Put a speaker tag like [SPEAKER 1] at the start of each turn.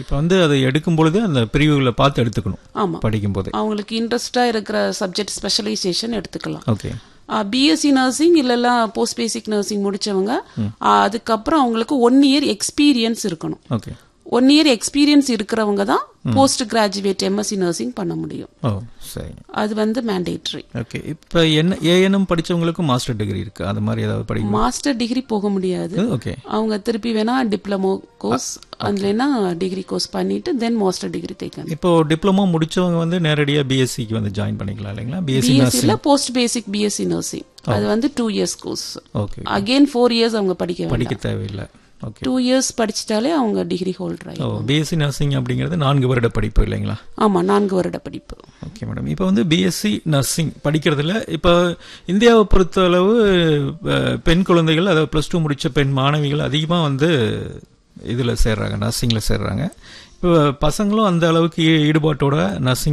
[SPEAKER 1] இப்போ வந்து அதை எடுக்கும் பொழுது அந்த பிரிவுகளை பார்த்து எடுத்துக்கணும்
[SPEAKER 2] ஆமா
[SPEAKER 1] படிக்கும் போதே
[SPEAKER 2] அவங்களுக்கு இன்ட்ரெஸ்டா இருக்கிற சப்ஜெக்ட் ஸ்பெஷலைசேஷன் எடுத்துக்கலாம்
[SPEAKER 1] ஓகே
[SPEAKER 2] பிஎஸ்சி நர்சிங் இல்லைன்னா போஸ்ட் பேசிக் நர்சிங் முடிச்சவங்க ஆ, அதுக்கப்புறம் அவங்களுக்கு ஒன் இயர் எக்ஸ்பீரியன்ஸ் இருக்கணும்
[SPEAKER 1] ஓகே
[SPEAKER 2] ஒன் இயர் எக்ஸ்பீரியன்ஸ் இருக்கிறவங்க தான் போஸ்ட் கிராஜுவேட் எம்எஸ்சி நர்சிங் பண்ண முடியும்
[SPEAKER 1] ஓ சரிங்க
[SPEAKER 2] அது வந்து மேண்டேட்ரி
[SPEAKER 1] ஓகே இப்போ என்ன ஏஎன்எம் படிச்சவங்களுக்கும் மாஸ்டர் டிகிரி இருக்கு அது மாதிரி ஏதாவது படிக்கணும்
[SPEAKER 2] மாஸ்டர் டிகிரி போக முடியாது
[SPEAKER 1] ஓகே
[SPEAKER 2] அவங்க திருப்பி வேணா டிப்ளமோ கோர்ஸ் அதுலனா டிகிரி கோர்ஸ் பண்ணிட்டு தென் மாஸ்டர் டிகிரி தேக்கணும்
[SPEAKER 1] இப்போ டிப்ளமோ முடிச்சவங்க வந்து நேரடியா பிஎஸ்சிக்கு வந்து ஜாயின் பண்ணிக்கலாம் இல்லைங்களா பிஎஸ்சி
[SPEAKER 2] பிஎஸ்சில போஸ்ட் பேசிக் பிஎஸ்சி நர்சிங் அது வந்து two years course
[SPEAKER 1] okay
[SPEAKER 2] again four years அவங்க படிக்க வேண்டாம்
[SPEAKER 1] படிக்க தேவையில்லை ஓகே
[SPEAKER 2] டூ இயர்ஸ் படிச்சிட்டாலே அவங்க டிகிரி ஹோல்டர்
[SPEAKER 1] ஓ
[SPEAKER 2] ஆயிடும்
[SPEAKER 1] பிஎஸ்சி நர்சிங் அப்படிங்கிறது நான்கு வருட படிப்பு இல்லைங்களா
[SPEAKER 2] ஆமா நான்கு வருட படிப்பு
[SPEAKER 1] ஓகே மேடம் இப்போ வந்து பிஎஸ்சி நர்சிங் படிக்கிறதுல இப்போ இந்தியாவை பொறுத்தளவு அஹ், பெண் குழந்தைகள் அதாவது ப்ளஸ் டூ முடிச்ச பெண் மாணவிகள் அதிகமாக வந்து இதில் சேர்றாங்க நர்சிங்கில் சேர்றாங்க இப்போ பசங்களும் அந்த அளவுக்கு ஈ- ஈடுபாட்டோட நர்சிங்